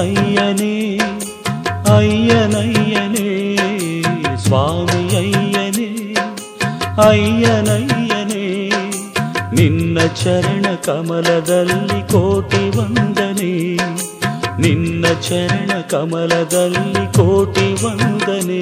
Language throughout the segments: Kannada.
ಅಯ್ಯನಯ್ಯನೇ ಅಯ್ಯನಯ್ಯನೇ ಸ್ವಾಮಿ ಅಯ್ಯನೇ ಅಯ್ಯನಯ್ಯನೇ ನಿನ್ನ ಚರಣ ಕಮಲದಲ್ಲಿ ಕೋಟಿ ವಂದನೆ ನಿನ್ನ ಚರಣ ಕಮಲದಲ್ಲಿ ಕೋಟಿ ವಂದನೆ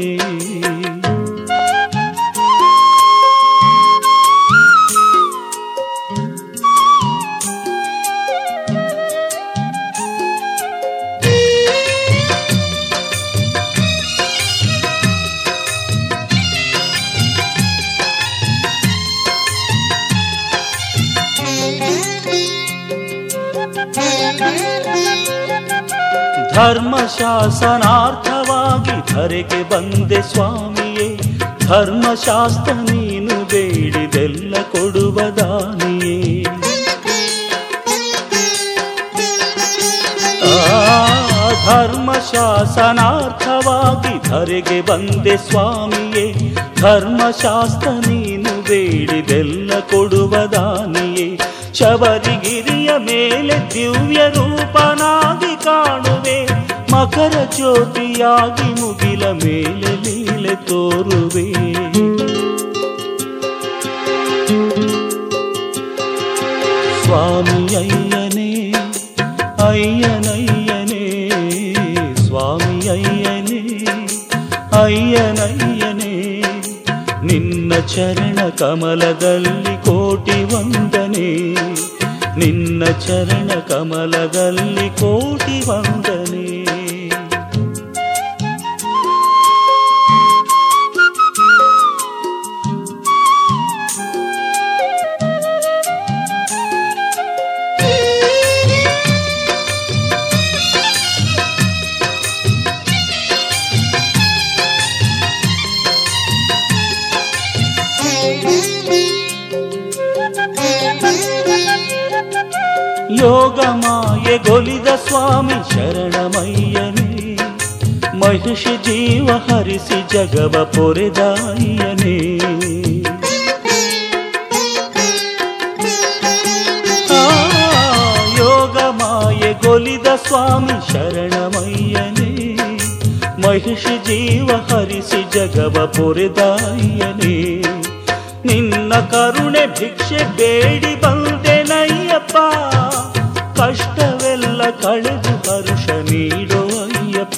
ಧರ್ಮ ಶಾಸನಾರ್ಥವಾಗಿ ಧರೆಗೆ ಬಂದೆ ಸ್ವಾಮಿಯೇ ಧರ್ಮಶಾಸ್ತ್ರ ನೀನು ಬೇಡಿದೆಲ್ಲ ಕೊಡುವ ದಾನಿಯೇ ಆ, ಧರ್ಮ ಶಾಸನಾರ್ಥವಾಗಿ ಧರೆಗೆ ಬಂದೆ ಸ್ವಾಮಿಯೇ ಧರ್ಮಶಾಸ್ತ್ರ ನೀನು ಬೇಡಿದೆಲ್ಲ ಕೊಡುವ ದಾನಿಯೇ ಶಬರಿಗಿರಿಯ ಮೇಲೆ ದಿವ್ಯ ರೂಪನಾಗಿ ಕಾಣುವೆ ಮಕರ ಜ್ಯೋತಿಯಾಗಿ ಮುಗಿಲ ಮೇಲೆ ಲೀಲೆ ತೋರುವೆ ಸ್ವಾಮಿ ಅಯ್ಯನೇ ಅಯ್ಯನಯ್ಯನೇ ಸ್ವಾಮಿ ಅಯ್ಯನೇ ಅಯ್ಯನಯ್ಯನೇ ನಿನ್ನ ಚರಣ ಕಮಲದಲ್ಲಿ ಕೋಟಿ ವಂದನೆ ನಿನ್ನ ಚರಣ ಕಮಲದಲ್ಲಿ ಕೋಟಿ ವಂದನೆ ಯೋಗ ಮಾಯೆಗೊಲಿದ ಸ್ವಾಮಿ ಶರಣಮಯ್ಯನೇ ಮಹಿಷಿ ಜೀವ ಹರಿಸಿ ಜಗವ ಪೊರೆದಾಯ್ಯನೇ ಆ, ಯೋಗ ಮಾಯೆಗೊಲಿದ ಸ್ವಾಮಿ ಶರಣಮಯ್ಯನೇ ಮಹಿಷಿ ಜೀವ ಹರಿಸಿ ಜಗವ ಪೊರೆದಾಯ್ಯನೇ ನಿನ್ನ ಕರುಣೆ ಭಿಕ್ಷೆ ಬೇಡಿ ಬಂದೆನಯ್ಯಪ್ಪ ಕಷ್ಟವೆಲ್ಲ ಕಳೆದು ಹರುಷ ನೀಡೋ ಅಯ್ಯಪ್ಪ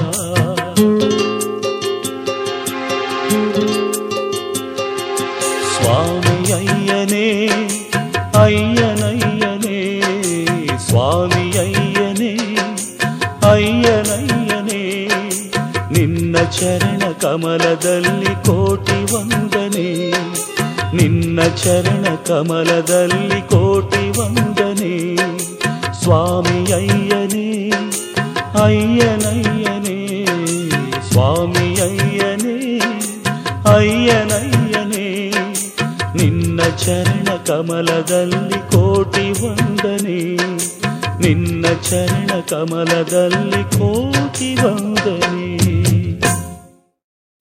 ಸ್ವಾಮಿ ಅಯ್ಯನೇ ಅಯ್ಯನಯ್ಯನೇ ಸ್ವಾಮಿ ಅಯ್ಯನೇ ಅಯ್ಯನಯ್ಯನೇ ನಿನ್ನ ಚರಣ ಕಮಲದಲ್ಲಿ ಕೋಟಿ ವಂದನೆ ನಿನ್ನ ಚರಣ ಕಮಲದಲ್ಲಿ ಕೋಟಿ ವಂದನೆ ಸ್ವಾಮಿ ಅಯ್ಯನೇ ಅಯ್ಯನಯ್ಯನೇ ಸ್ವಾಮಿ ಅಯ್ಯನೇ ಅಯ್ಯನಯ್ಯನೇ ನಿನ್ನ ಚರಣ ಕಮಲದಲ್ಲಿ ಕೋಟಿ ವಂದನೆ ನಿನ್ನ ಚರಣ ಕಮಲದಲ್ಲಿ ಕೋಟಿ